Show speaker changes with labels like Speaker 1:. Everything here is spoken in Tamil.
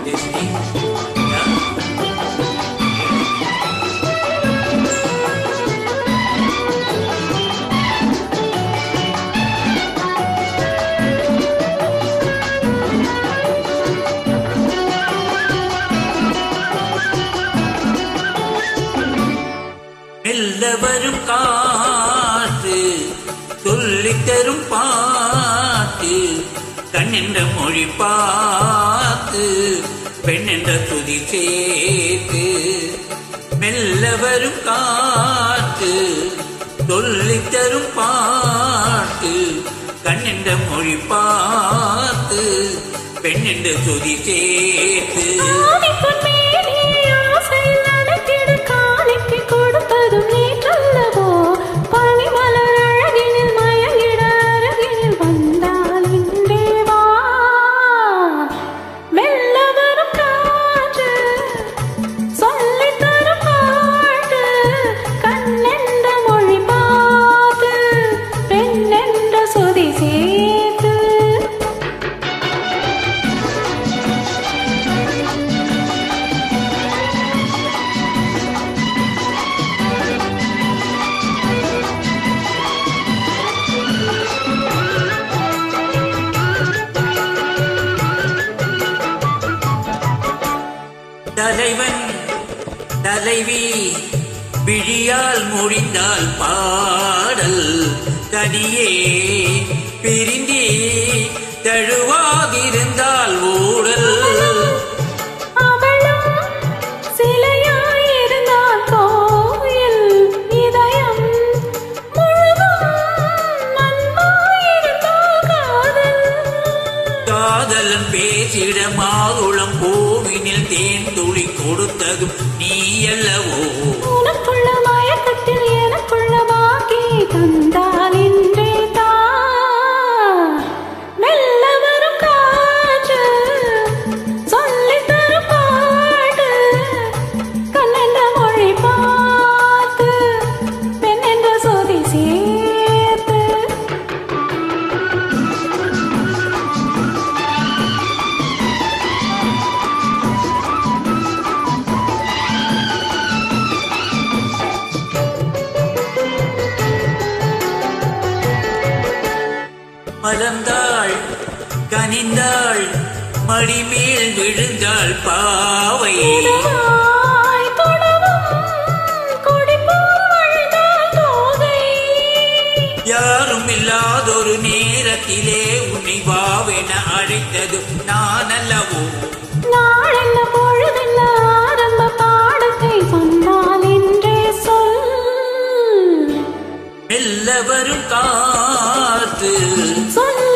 Speaker 1: Testing. Yeah. மெல்ல வரும் காற்று சொல்லித் தரும் பாட்டு கண்ணென்ற மொழி பார்த்து பெண் என்ற துதி சேர்த்து மெல்ல வரும் காற்று சொல்லித் தரும் பாட்டு கண்ணென்ற மொழி பார்த்து பெண் என்ற துதி சேர்த்து
Speaker 2: ஆதிப்பன் மேலே ஆசை நடத்திட காணிக்கை கொடுத்ததும் நேற்றல்லவோ பனிமலர் அழகினில் மயங்கிட அருகினில் வந்தால் இன்றே வா மெல்ல வரும் காற்று சொல்லித் தரும் பாட்டு கண்ணென்ற மொழி பார்த்து பெண் என்ற சொதி சேர்த்து
Speaker 1: தலைவன் தலைவி விழியால் முடிந்தால் பாடல் தனியே பிரிந்தே தழுவாதிருந்தால் ஊடல்
Speaker 2: அவளும் சிலையாயிருந்தால் கோயில் இதயம் முழுதும் அன்பாயிருந்தால் காதல்
Speaker 1: காதலன் பேசிட மாதுளம் பூவினில் தேன் துளி கொடுத்ததும் நீ அல்லவோ
Speaker 2: உனக்குள்ள மயக்கத்தில் எனக்குள்ள பாக்கி தந்தால் இன்றே தா மெல்ல வரும் காற்று சொல்லித் தரும் பாட்டு கண்ணென்ற மொழி பார்த்து பெண் என்ற சொதி சேர்த்து
Speaker 1: மலர்ந்தாள் கனிந்தாள் மடிமேல் விழுந்தாள் பாவை
Speaker 2: இதமாய் தொடரும் கொடி போல் வழுந்தால் தோகை
Speaker 1: யாரும் இல்லாதொரு நேரத்திலே உன்னை வாவென அழைத்தது நான் அல்லவோ
Speaker 2: நாளென்ன பொழுதென்ன ஆரம்ப பாடத்தை சொன்னால் என்றே சொல்
Speaker 1: மெல்ல வரும் காற்று
Speaker 2: சொல்ல